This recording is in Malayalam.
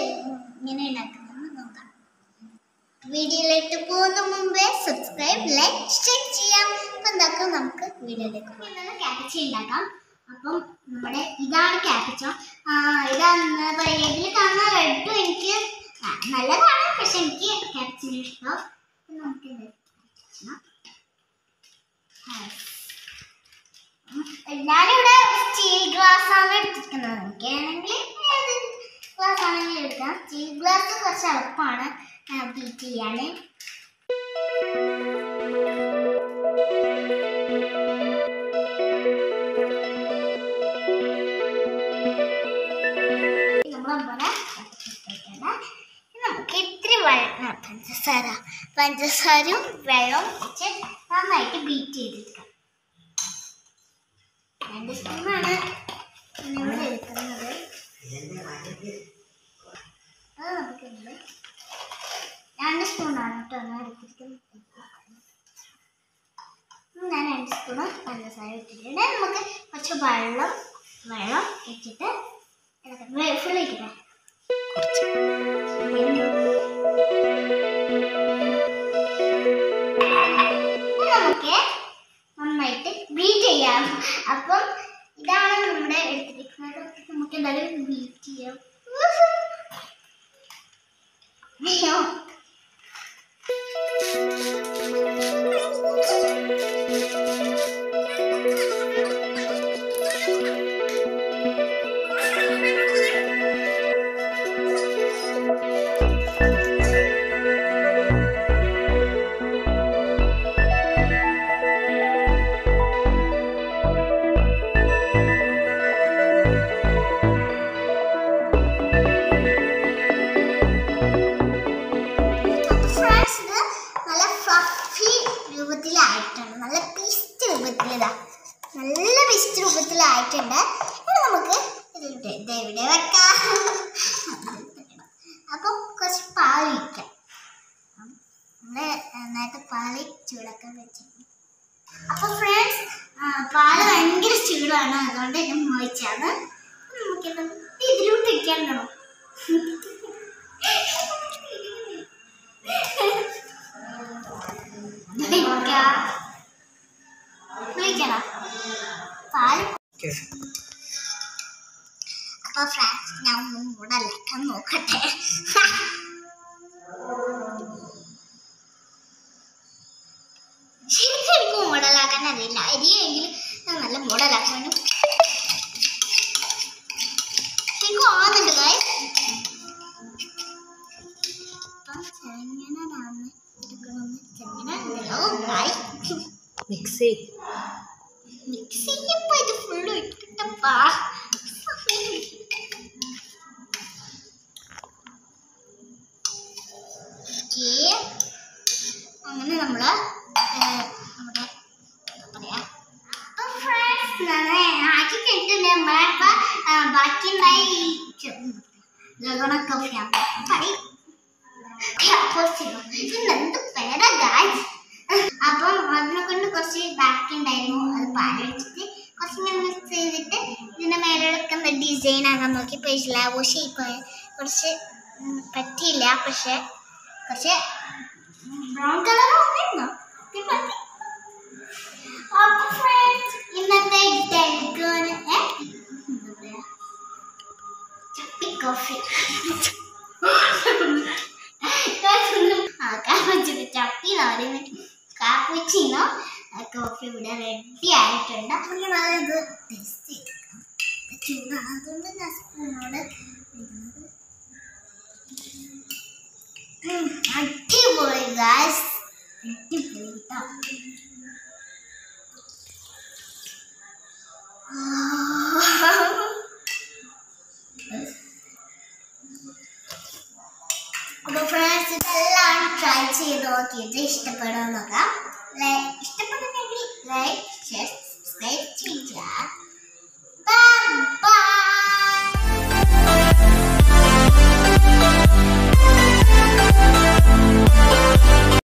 ഇങ്ങനെ ഉണ്ടാക്കുന്നത് നോക്കാം വീഡിയോയിലേക്ക് പോകുന്ന മുമ്പേ സബ്സ്ക്രൈബ് ലൈക്ക് ഷെയർ ചെയ്യാം അപ്പം എന്താക്കാം നമുക്ക് വീഡിയോയിലേക്ക് പോകാം ക്യാപിച്ച ഉണ്ടാക്കാം അപ്പം നമ്മുടെ ഇതാണ് ക്യാപിച്ച ആ ഇതാണ് എന്താ പറയുക ഇതിൽ കാണുന്ന റെഡും എനിക്ക് ആ, നല്ലതാണ് പക്ഷെ എനിക്ക് ക്യാപിച്ചിന് ഇഷ്ടം അപ്പം നമുക്ക് ഇത് ചെയ്യാം. ആ. ഉം, ഞാനിവിടെ സ്റ്റീൽ ഗ്ലാസ് ആണ് എടുത്തിരിക്കുന്നത് എനിക്കാണെങ്കിൽ ഏത് ഗ്ലാസ് ആണെങ്കിലും എടുക്കാം സ്റ്റീൽ ഗ്ലാസ് കുറച്ച് എളുപ്പമാണ് ബീറ്റ് ചെയ്യാൻ നമ്മളതുപോലെ നമുക്ക് ഇത്തിരി വെള്ളം പഞ്ചസാര പഞ്ചസാരയും വെള്ളവും വെച്ച് നന്നായിട്ട് ബീറ്റ് ചെയ്തെടുക്കാം രണ്ട് സ്പൂണാണ് നമ്മൾ എടുക്കുന്നത് അത് നമുക്കുണ്ട് രണ്ട് സ്പൂണാണ് കേട്ടോ ഞാൻ എടുത്തിരിക്കുന്നത് ഉം, ഞാൻ രണ്ട് സ്പൂണ് പഞ്ചസാര ഇട്ടിട്ടുണ്ട് നമുക്ക് കുറച്ച് വെള്ളം വെള്ളം വെച്ചിട്ട് ഫുൾ ഇരിക്കട്ടെ ഇനി നമുക്ക് നന്നായിട്ട് ബീറ്റ് ചെയ്യാം അപ്പം ഇതാണ് നമ്മുടെ എടുത്തിരിക്കുന്നത് നമുക്ക് എന്തായാലും ബീറ്റ് ചെയ്യാം അയ്യോ ഫ്രണ്ട്സ് ഇത് നല്ല ഫ്ലഫി രൂപത്തിലായിട്ടുണ്ട് നല്ല പിസ്റ്റ് രൂപത്തിലിതാ നല്ല പിസ്റ്റ് രൂപത്തിലായിട്ടുണ്ട് ഇനി നമുക്ക് ഇതിട്ട് ഇത് എവിടെ വെക്കാം അപ്പം കുറച്ച് പാൽ ഒഴിക്കാം നമ്മൾ നന്നായിട്ട് പാല് ചൂടാക്കാൻ വെച്ചിട്ടുണ്ട് അപ്പൊ ഫ്രണ്ട്സ് പാല് ഭയങ്കര ചൂടാണ് അതുകൊണ്ട് ഞാൻ മോയിച്ചാണ് നമുക്കിത് ഇതിലോട്ട് ഇരിക്കാൻ വിളിക്കണം പാല് അപ്പൊ ഫ്രണ്ട്സ് ഞാൻ ഒന്ന് മൂടലക്കാൻ നോക്കട്ടെ ശരിക്കും എനിക്ക് മോഡലാക്കാൻ അറിയില്ല അരിയെങ്കിലും ഞാൻ നല്ല മോഡലാക്കാൻ വേണ്ടി ശരിക്കും ആവുന്നുണ്ട് guys. അപ്പം ചെറുങ്ങനാണ് എടുക്കണമെന്ന് ചെറുങ്ങനോ guys. മിക്സി മിക്സ് ചെയ്യുമ്പോ ഇത് ഫുള്ള് ഇട്ടിട്ടപ്പാ ഓക്കേ. അങ്ങനെ നമ്മള് ഏഹ്, നമ്മുടെ എന്താ പറയാ അപ്പൊ friends, ഞാന് ആക്കി കഴിഞ്ഞിട്ടുണ്ട് നമ്മളിപ്പോ ബാക്കിയുണ്ടായ ഈ ലഗോണ കോഫിയാണ് പറയും ഇന്നെന്ത് പേരാ ഗായ്സ് അപ്പം അതിനെ കൊണ്ട് കുറച്ച് ബാക്കി ഉണ്ടായിരുന്നു അത് പാലൊഴിച്ചിട്ട് കുറച്ച് ഇങ്ങനെ മിക്സ് ചെയ്തിട്ട് ഇതിന്റെ മേലെടുക്കുന്ന ഡിസൈൻ ആകാൻ നോക്കി പേജിലാവോ ഷേപ്പ് കുറച്ച് ഉം, പറ്റിയില്ല പക്ഷെ കുറച്ച് ബ്രൗൺ കളർ വന്നിരുന്നു മതി അപ്പൊ ഫ്രണ്ട്സ് ഇന്നത്തെ ഡെൽഗോന് എന്താ പറയാ ചപ്പി കോഫി കാപ്പുച്ചിന് ചപ്പി എന്ന് പറയുന്നത് കാപ്പുച്ചിനോ കോഫി ഇവിടെ റെഡി ആയിട്ടുണ്ട് അപ്പൊ ഞാൻ അത് ടേസ്റ്റ് ചെയ്തെടുക്കാം ചൂടാണ് അതുകൊണ്ട് ഞാൻ സ്പൂണോട് ഇടുന്നത്. ഉം, അടിപൊളി ഗാസ് അടിപൊളി കേട്ടോ അപ്പൊ ഫ്രണ്ട്സ് ഇതെല്ലാം ട്രൈ ചെയ്ത് നോക്കിയിട്ട് ഇഷ്ടപ്പെടുമോ നോക്കാം ലൈ- ഇഷ്ടപ്പെടുന്നെങ്കിൽ ലൈക്ക് ഷെയർ സബ്സ്ക്രൈബ് ചെയ്യുക ബൈ